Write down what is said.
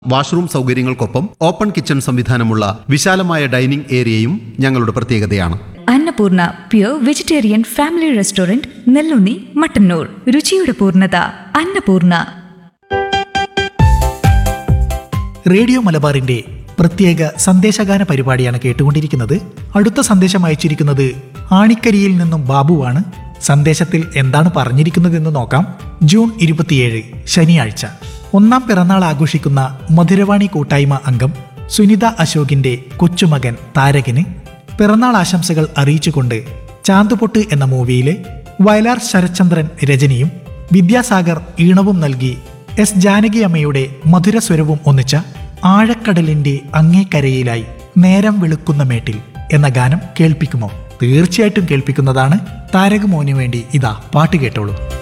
washroom സൗകര്യങ്ങൾക്കൊപ്പം open kitchen സംവിധാനമുള്ള വിശാലമായ ഡൈനിംഗ് ഏരിയയും ഞങ്ങളുടെ പ്രത്യേകതയാണ് Annapoorna pure vegetarian family restaurant Nelluni Mattannur രുചിയുടെ പൂർണ്ണത അന്നപൂർണ റേഡിയോ മലബാറിന്റെ പ്രത്യേക സന്ദേശഗാന പരിപാടിയാണ് കേട്ടുകൊണ്ടിരിക്കുന്നത് അടുത്ത സന്ദേശം അയച്ചിരിക്കുന്നത് ആണിക്കരിയിൽ നിന്നും ബാബുവാണ് സന്ദേശത്തിൽ എന്താണ് പറഞ്ഞിരിക്കുന്നതെന്ന് നോക്കാം ജൂൺ ഇരുപത്തിയേഴ് ശനിയാഴ്ച ഒന്നാം പിറന്നാൾ ആഘോഷിക്കുന്ന മധുരവാണി കൂട്ടായ്മ അംഗം സുനിത അശോകിന്റെ കൊച്ചുമകൻ താരകന് പിറന്നാൾ ആശംസകൾ അറിയിച്ചുകൊണ്ട് ചാന്തുപൊട്ട് എന്ന മൂവിയിലെ വയലാർ ശരത്ചന്ദ്രൻ രചനയും വിദ്യാസാഗർ ഈണവും നൽകി എസ് ജാനകി അമ്മയുടെ മധുരസ്വരവും ഒന്നിച്ച ആഴക്കടലിന്റെ അങ്ങേക്കരയിലായി നേരം വെളുക്കുന്ന മേട്ടിൽ എന്ന ഗാനം കേൾപ്പിക്കുമോ തീർച്ചയായിട്ടും കേൾപ്പിക്കുന്നതാണ് താരകമോന് വേണ്ടി ഇതാ പാട്ട് കേട്ടോളൂ